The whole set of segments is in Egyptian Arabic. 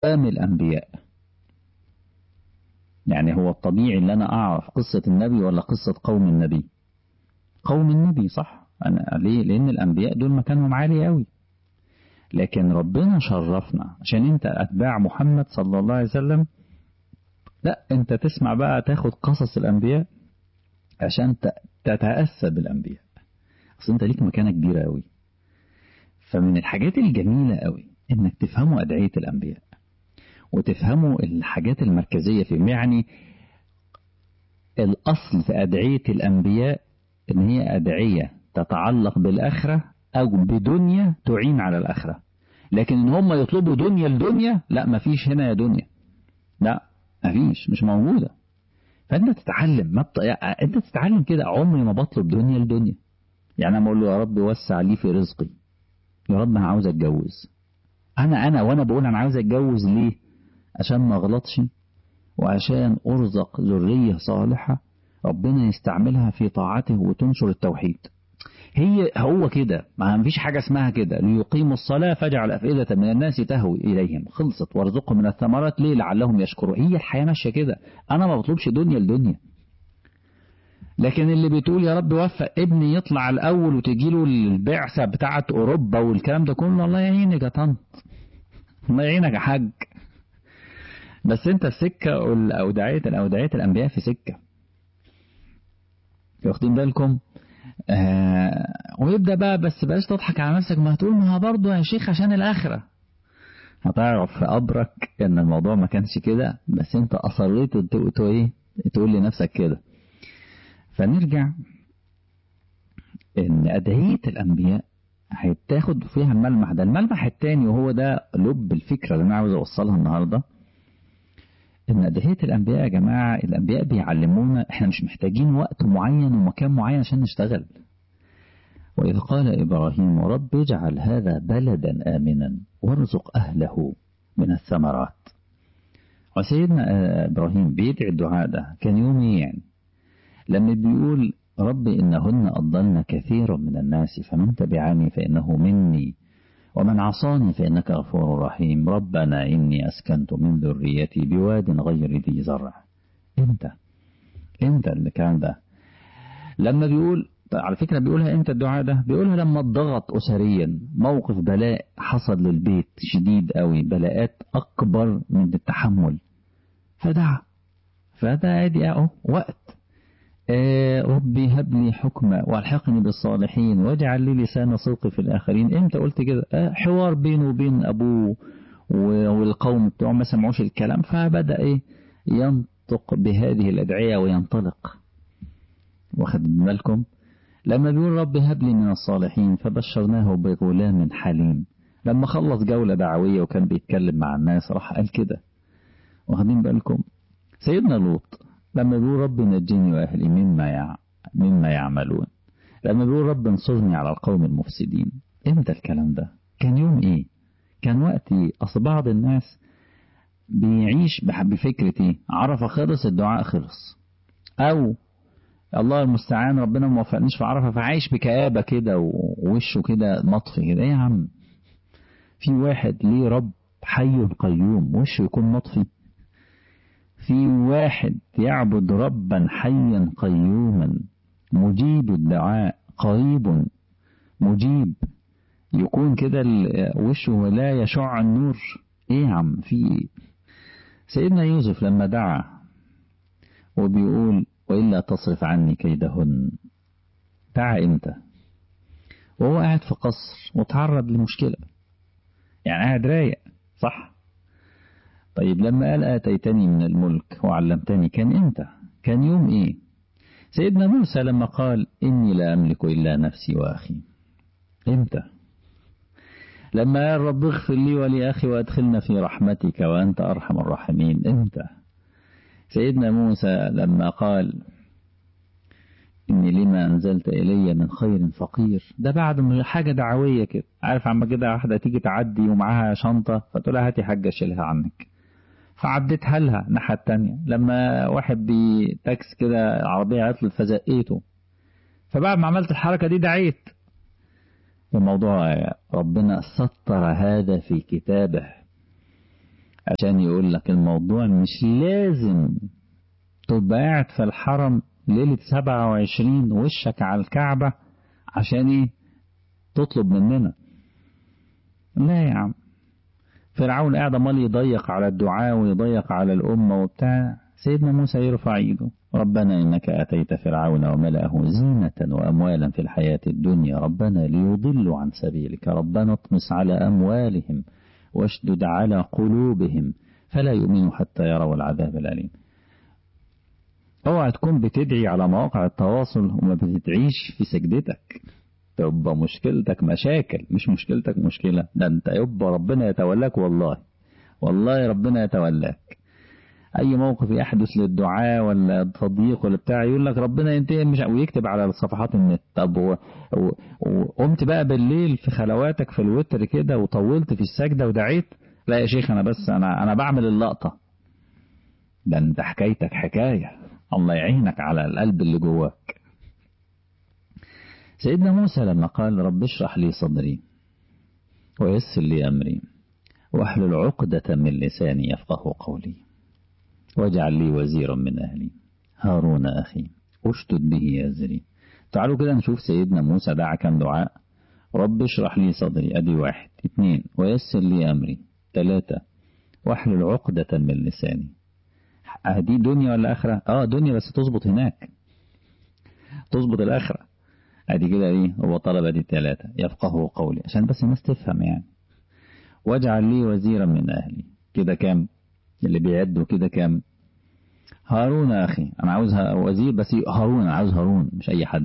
قام الأنبياء يعني هو الطبيعي اللي أنا أعرف قصة النبي ولا قصة قوم النبي قوم النبي صح أنا ليه لأن الأنبياء دول مكانهم عالي قوي لكن ربنا شرفنا عشان انت أتباع محمد صلى الله عليه وسلم لا انت تسمع بقى تاخد قصص الأنبياء عشان تتأسى بالأنبياء أصل انت ليك مكانة كبيرة قوي فمن الحاجات الجميلة قوي انك تفهموا أدعية الأنبياء وتفهموا الحاجات المركزية فيهم يعني الأصل في أدعية الأنبياء إن هي أدعية تتعلق بالآخرة أو بدنيا تعين على الآخرة لكن إن هم يطلبوا دنيا لدنيا لا مفيش هنا يا دنيا لا مفيش مش موجودة فأنت تتعلم ما بط... أنت تتعلم كده عمري ما بطلب دنيا لدنيا يعني أنا بقول له يا رب وسع لي في رزقي يا رب أنا عاوز أتجوز أنا أنا وأنا بقول أنا عاوز أتجوز ليه عشان ما أغلطش وعشان أرزق ذرية صالحة ربنا يستعملها في طاعته وتنشر التوحيد هي هو كده ما فيش حاجة اسمها كده ليقيموا الصلاة فاجعل أفئدة من الناس تهوي إليهم خلصت وارزقهم من الثمرات ليه لعلهم يشكروا هي الحياة ماشية كده أنا ما بطلبش دنيا لدنيا لكن اللي بتقول يا رب وفق ابني يطلع الأول وتجيله البعثة بتاعت أوروبا والكلام ده كله الله يعينك يا طنط الله يعينك يا حاج بس انت السكة والأودعية الأودعية الأنبياء في سكة واخدين بالكم آه ويبدأ بقى بس بلاش تضحك على نفسك ما هتقول ما برضه يا شيخ عشان الآخرة هتعرف في أبرك إن الموضوع ما كانش كده بس أنت أصريت تقول إيه تقول لنفسك كده فنرجع إن أدعية الأنبياء هيتاخد فيها الملمح ده الملمح التاني وهو ده لب الفكرة اللي أنا عاوز أوصلها النهاردة إن أدعية الأنبياء يا جماعة الأنبياء بيعلمونا إحنا مش محتاجين وقت معين ومكان معين عشان نشتغل وإذ قال إبراهيم رب اجعل هذا بلدا آمنا وارزق أهله من الثمرات وسيدنا إبراهيم بيدعي الدعاء ده كان يوم يعني لما بيقول رب إنهن أضلن كثيرا من الناس فمن تبعني فإنه مني ومن عصاني فإنك غفور رحيم ربنا إني أسكنت من ذريتي بواد غير ذي زرع إمتى إمتى اللي كان ده لما بيقول على فكرة بيقولها إمتى الدعاء ده بيقولها لما اتضغط أسريا موقف بلاء حصل للبيت شديد قوي بلاءات أكبر من التحمل فدعا فده ادي اهو وقت آه ربي هب لي حكما والحقني بالصالحين واجعل لي لسان صدق في الآخرين امتى قلت كده آه حوار بينه وبين أبوه والقوم بتوعه ما سمعوش الكلام فبدأ ايه ينطق بهذه الأدعية وينطلق واخد بالكم لما بيقول رب هب لي من الصالحين فبشرناه بغلام حليم لما خلص جولة دعوية وكان بيتكلم مع الناس راح قال كده واخدين بالكم سيدنا لوط لما بيقول رب نجني وأهلي مما يع... مما يعملون لما بيقول رب انصرني على القوم المفسدين امتى الكلام ده كان يوم ايه كان وقت ايه اصل بعض الناس بيعيش بفكرة ايه عرفة خلص الدعاء خلص او الله المستعان ربنا ما وفقنيش في عرفة فعايش بكآبة كده ووشه كده مطفي كده ايه يا عم في واحد ليه رب حي قيوم وشه يكون مطفي في واحد يعبد ربا حيا قيوما مجيب الدعاء قريب مجيب يكون كده وشه ولا يشع النور ايه يا عم في ايه سيدنا يوسف لما دعا وبيقول وإلا تصرف عني كيدهن دعا امتى وهو قاعد في قصر وتعرض لمشكلة يعني قاعد رايق صح طيب لما قال آتيتني من الملك وعلمتني كان امتى كان يوم ايه سيدنا موسى لما قال إني لا أملك إلا نفسي وأخي امتى لما قال رب اغفر لي ولأخي وأدخلنا في رحمتك وأنت أرحم الراحمين امتى سيدنا موسى لما قال إني لما أنزلت إلي من خير فقير ده بعد حاجة دعوية كده عارف عما كده واحدة تيجي تعدي ومعاها شنطة فتقول لها هاتي حاجة شيلها عنك فعديتها لها الناحية التانية لما واحد بتاكس كده عربية عطلت فزقيته فبعد ما عملت الحركة دي دعيت الموضوع ربنا سطر هذا في كتابه عشان يقول لك الموضوع مش لازم تبقى قاعد في الحرم ليلة 27 وشك على الكعبة عشان ايه تطلب مننا لا يا عم فرعون قاعد امال يضيق على الدعاء ويضيق على الأمة وبتاع سيدنا موسى يرفع ايده ربنا إنك أتيت فرعون وملأه زينة وأموالا في الحياة الدنيا ربنا ليضلوا عن سبيلك ربنا اطمس على أموالهم واشدد على قلوبهم فلا يؤمنوا حتى يروا العذاب الأليم اوعى تكون بتدعي على مواقع التواصل وما بتدعيش في سجدتك تبقى مشكلتك مشاكل مش مشكلتك مشكلة ده انت يبقى ربنا يتولاك والله والله ربنا يتولاك اي موقف يحدث للدعاء ولا تضييق ولا بتاع يقول لك ربنا ينتهي مش ويكتب على صفحات النت طب وقمت بقى بالليل في خلواتك في الوتر كده وطولت في السجدة ودعيت لا يا شيخ انا بس انا انا بعمل اللقطة ده انت حكايتك حكاية الله يعينك على القلب اللي جواك سيدنا موسى لما قال رب اشرح لي صدري ويسر لي أمري واحلل عقدة من لساني يفقه قولي واجعل لي وزيرا من أهلي هارون أخي أشتد به أزري تعالوا كده نشوف سيدنا موسى دعا كم دعاء رب اشرح لي صدري أدي واحد اثنين ويسر لي أمري ثلاثة واحلل عقدة من لساني دي دنيا ولا آخرة اه دنيا بس تظبط هناك تظبط الآخرة ادي كده ايه هو طلب دي الثلاثة يفقهوا قولي عشان بس الناس تفهم يعني واجعل لي وزيرا من أهلي كده كام اللي بيعدوا كده كام هارون أخي أنا عاوزها وزير بس هارون أنا عاوز هارون مش أي حد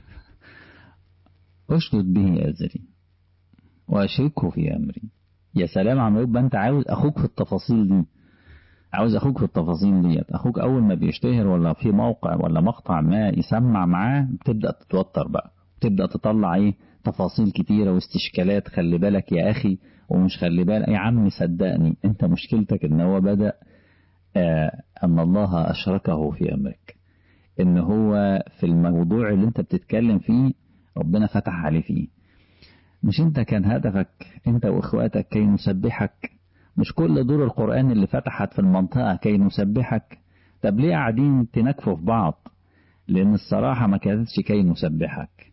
أشدد به أزري وأشركه في أمري يا سلام عم يبقى أنت عاوز أخوك في التفاصيل دي عاوز أخوك في التفاصيل ديت أخوك أول ما بيشتهر ولا في موقع ولا مقطع ما يسمع معاه بتبدأ تتوتر بقى تبدأ تطلع إيه تفاصيل كتيرة واستشكالات خلي بالك يا أخي ومش خلي بالك يا عم صدقني أنت مشكلتك إن هو بدأ آه أن الله أشركه في أمرك إن هو في الموضوع اللي أنت بتتكلم فيه ربنا فتح عليه فيه مش أنت كان هدفك أنت وإخواتك كي نسبحك مش كل دور القرآن اللي فتحت في المنطقة كي نسبحك طب ليه قاعدين تنكفوا في بعض لأن الصراحة ما كانتش كي نسبحك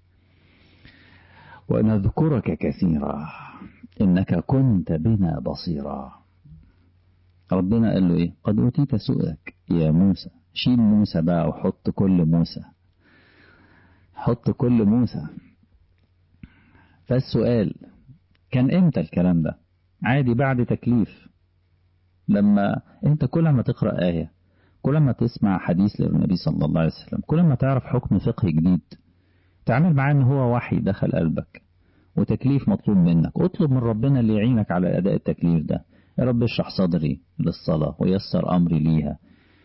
ونذكرك كثيرا إنك كنت بنا بصيرا ربنا قال له إيه قد أوتيت سؤلك يا موسى شيل موسى بقى وحط كل موسى حط كل موسى فالسؤال كان امتى الكلام ده عادي بعد تكليف لما انت كل ما تقرأ آية كل ما تسمع حديث للنبي صلى الله عليه وسلم كل ما تعرف حكم فقهي جديد تعمل معاه ان هو وحي دخل قلبك وتكليف مطلوب منك اطلب من ربنا اللي يعينك على أداء التكليف ده يا رب اشرح صدري للصلاة ويسر أمري ليها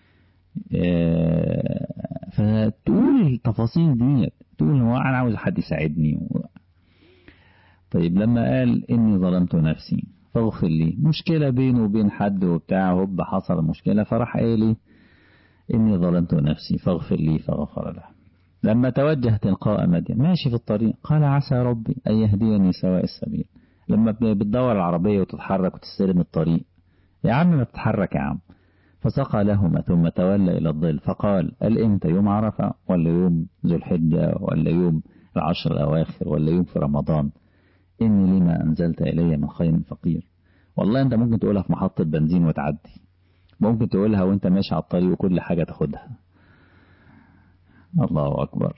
فتقول التفاصيل دي تقول هو أنا عاوز حد يساعدني طيب لما قال إني ظلمت نفسي فاغفر لي مشكلة بينه وبين حد وبتاع هوب حصل مشكلة فراح قال لي إني ظلمت نفسي فاغفر لي فغفر له لما توجه تلقاء مدين ماشي في الطريق قال عسى ربي أن يهديني سواء السبيل لما بتدور العربية وتتحرك وتستلم الطريق يا عم ما تتحرك يا عم فسقى لهما ثم تولى إلى الظل فقال قال إمتى يوم عرفة ولا يوم ذو الحجة ولا يوم العشر الأواخر ولا يوم في رمضان إني لما أنزلت إلي من خير فقير والله أنت ممكن تقولها في محطة بنزين وتعدي ممكن تقولها وأنت ماشي على الطريق وكل حاجة تاخدها الله أكبر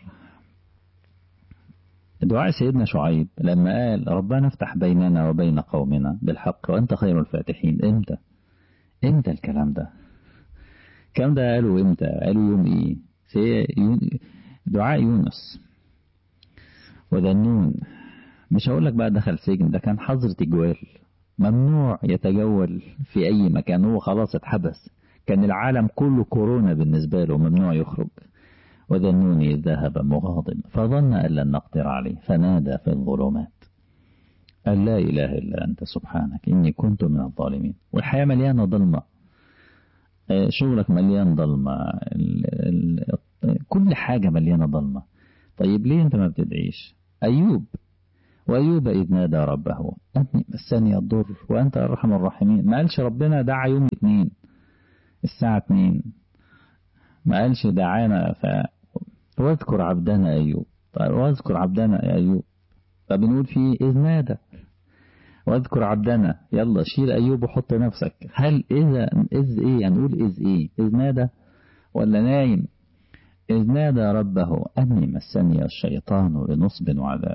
دعاء سيدنا شعيب لما قال ربنا افتح بيننا وبين قومنا بالحق وأنت خير الفاتحين امتى امتى الكلام ده الكلام ده قالوا امتى قالوا يوم ايه في دعاء يونس وذنون مش هقول لك بقى دخل سجن ده كان حظر تجوال ممنوع يتجول في أي مكان هو خلاص اتحبس كان العالم كله كورونا بالنسبة له ممنوع يخرج وذنوني إذ ذهب مغاضب فظن أن لن نقدر عليه فنادى في الظلمات أن لا إله إلا أنت سبحانك إني كنت من الظالمين والحياة مليانة ظلمة شغلك مليان ظلمة كل حاجة مليانة ظلمة طيب ليه أنت ما بتدعيش أيوب وأيوب إذ نادى ربه أني مسني الضر وأنت أرحم الراحمين ما قالش ربنا دعا يوم اثنين الساعة اتنين ما قالش دعانا ف واذكر عبدنا أيوب طيب واذكر عبدنا يا أيوب فبنقول فيه إذ نادى واذكر عبدنا يلا شيل أيوب وحط نفسك هل إذا إذ إيه هنقول إذ إيه إذ نادى ولا نايم إذ نادى ربه أني مسني الشيطان بنصب وعذاب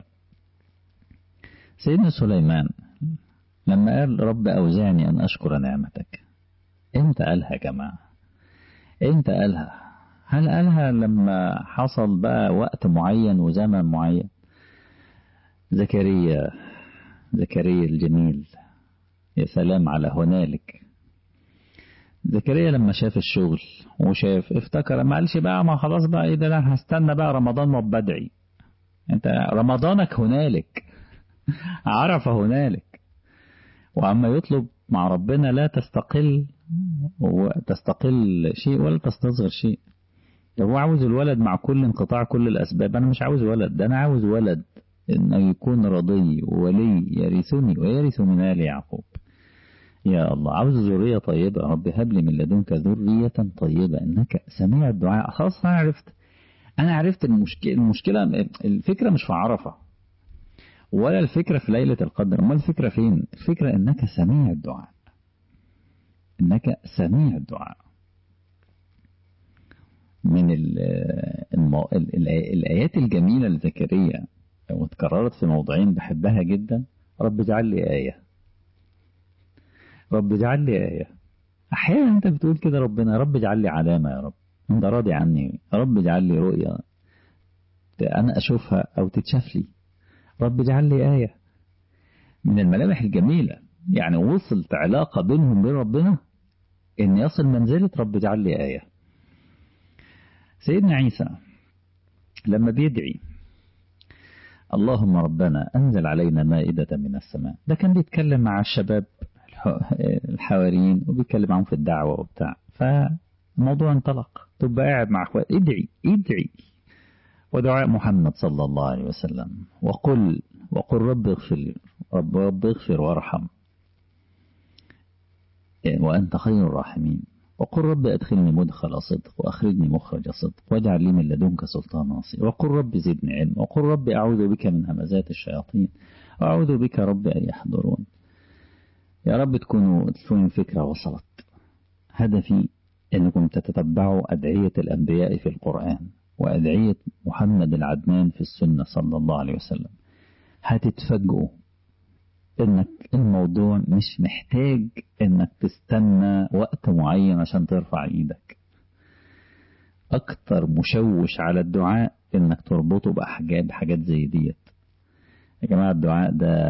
سيدنا سليمان لما قال رب أوزعني أن أشكر نعمتك امتى قالها يا جماعة امتى قالها هل قالها لما حصل بقى وقت معين وزمن معين زكريا زكريا الجميل يا سلام على هنالك زكريا لما شاف الشغل وشاف افتكر ما قالش بقى ما خلاص بقى ايه ده انا هستنى بقى رمضان وبدعي انت رمضانك هنالك عرف هنالك وأما يطلب مع ربنا لا تستقل وتستقل شيء ولا تستصغر شيء لو هو عاوز الولد مع كل انقطاع كل الأسباب أنا مش عاوز ولد ده أنا عاوز ولد إنه يكون رضي ولي يرثني ويرث من آل يعقوب يا الله عاوز ذرية طيبة رب هب لي من لدنك ذرية طيبة إنك سميع الدعاء خلاص أنا عرفت أنا عرفت المشكلة المشكلة الفكرة مش في عرفة ولا الفكرة في ليلة القدر أمال الفكرة فين الفكرة إنك سميع الدعاء إنك سميع الدعاء من ال ال ال الآيات الجميلة لزكريا واتكررت في موضعين بحبها جدا رب اجعل لي آية رب اجعل لي آية أحيانا أنت بتقول كده ربنا رب اجعل لي علامة يا رب أنت راضي عني رب اجعل لي رؤية أنا أشوفها أو تتشاف لي رب اجعل لي آية من الملامح الجميلة يعني وصلت علاقة بينهم وبين ربنا إن يصل منزلة رب اجعل لي آية سيدنا عيسى لما بيدعي اللهم ربنا أنزل علينا مائدة من السماء ده كان بيتكلم مع الشباب الحواريين وبيتكلم معهم في الدعوة وبتاع فالموضوع انطلق تبقى قاعد مع اخوات ادعي ادعي ودعاء محمد صلى الله عليه وسلم وقل وقل رب اغفر رب, رب اغفر وارحم وأنت خير الراحمين وقل رب أدخلني مدخل صدق وأخرجني مخرج صدق واجعل لي من لدنك سلطان ناصر وقل رب زدني علم وقل رب أعوذ بك من همزات الشياطين وأعوذ بك رب أن يحضرون يا رب تكونوا تكون الفكرة وصلت هدفي أنكم تتتبعوا أدعية الأنبياء في القرآن وأدعية محمد العدنان في السنة صلى الله عليه وسلم هتتفاجئوا انك الموضوع مش محتاج انك تستنى وقت معين عشان ترفع ايدك اكتر مشوش على الدعاء انك تربطه بحاجات بحاجات زي ديت يا جماعة الدعاء ده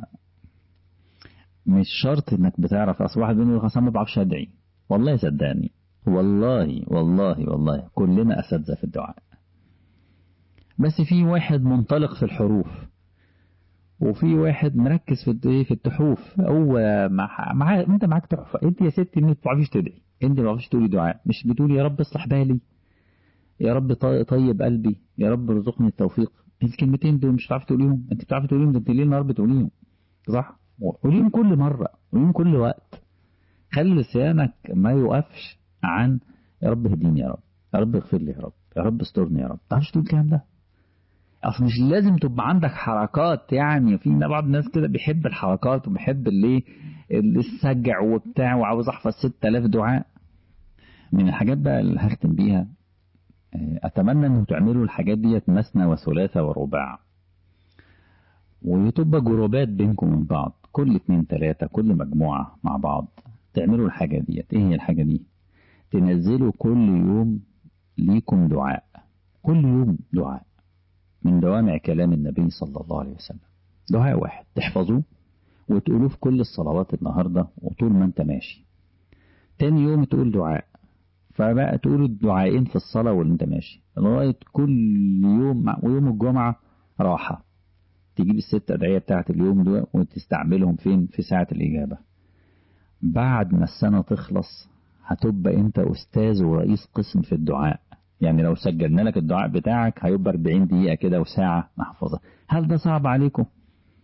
مش شرط انك بتعرف اصل واحد بيقول خلاص ما بعرفش ادعي والله صدقني والله والله والله كلنا اساتذه في الدعاء بس في واحد منطلق في الحروف وفي واحد مركز في في التحوف هو مع, مع انت معاك تحفه انت يا ستي ما بتعرفيش تدعي انت ما بتعرفيش تقولي دعاء مش بتقولي يا رب اصلح بالي يا رب طيب قلبي يا رب ارزقني التوفيق الكلمتين دول مش هتعرفي تقوليهم انت بتعرفي تقوليهم ده انت ليه النهار بتقوليهم صح قوليهم كل مره قوليهم كل وقت خلي لسانك ما يوقفش عن يا رب اهديني يا رب يا رب اغفر لي يا رب يا رب استرني يا رب ما تعرفش تقول الكلام ده اصل مش لازم تبقى عندك حركات يعني في بعض الناس كده بيحب الحركات وبيحب اللي السجع وبتاع وعاوز احفظ 6000 دعاء من الحاجات بقى اللي هختم بيها اتمنى انه تعملوا الحاجات ديت مثنى وثلاثة ورباع وتبقى جروبات بينكم من بعض كل اتنين تلاتة كل مجموعة مع بعض تعملوا الحاجة ديت ايه هي الحاجة دي تنزلوا كل يوم ليكم دعاء كل يوم دعاء من دوامع كلام النبي صلى الله عليه وسلم دعاء واحد تحفظوه وتقولوه في كل الصلوات النهاردة وطول ما انت ماشي تاني يوم تقول دعاء فبقى تقول الدعائين في الصلاة واللي انت ماشي لغاية كل يوم ويوم الجمعة راحة تجيب الست أدعية بتاعت اليوم دول وتستعملهم فين في ساعة الإجابة بعد ما السنة تخلص هتبقى انت أستاذ ورئيس قسم في الدعاء يعني لو سجلنا لك الدعاء بتاعك هيبقى 40 دقيقة كده وساعة محفوظة هل ده صعب عليكم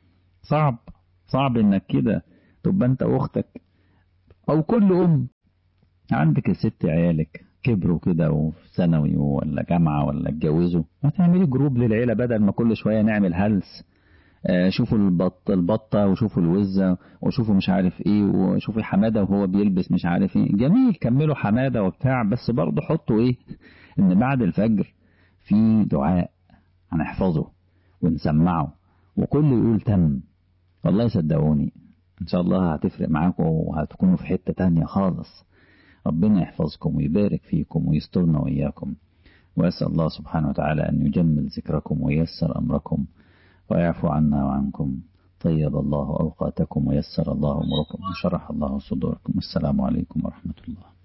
صعب صعب انك كده تبقى انت واختك او كل ام عندك الست عيالك كبروا كده وفي ثانوي ولا جامعة ولا اتجوزوا ما تعملي جروب للعيلة بدل ما كل شوية نعمل هلس آه شوفوا البط البطة وشوفوا الوزة وشوفوا مش عارف ايه وشوفوا حمادة وهو بيلبس مش عارف ايه جميل كملوا حمادة وبتاع بس برضه حطوا ايه ان بعد الفجر في دعاء هنحفظه ونسمعه وكل يقول تم والله صدقوني ان شاء الله هتفرق معاكم وهتكونوا في حتة تانية خالص ربنا يحفظكم ويبارك فيكم ويسترنا وإياكم وأسأل الله سبحانه وتعالى أن يجمل ذكركم وييسر أمركم ويعفو عنا وعنكم طيب الله أوقاتكم ويسر الله أموركم وشرح الله صدوركم والسلام عليكم ورحمة الله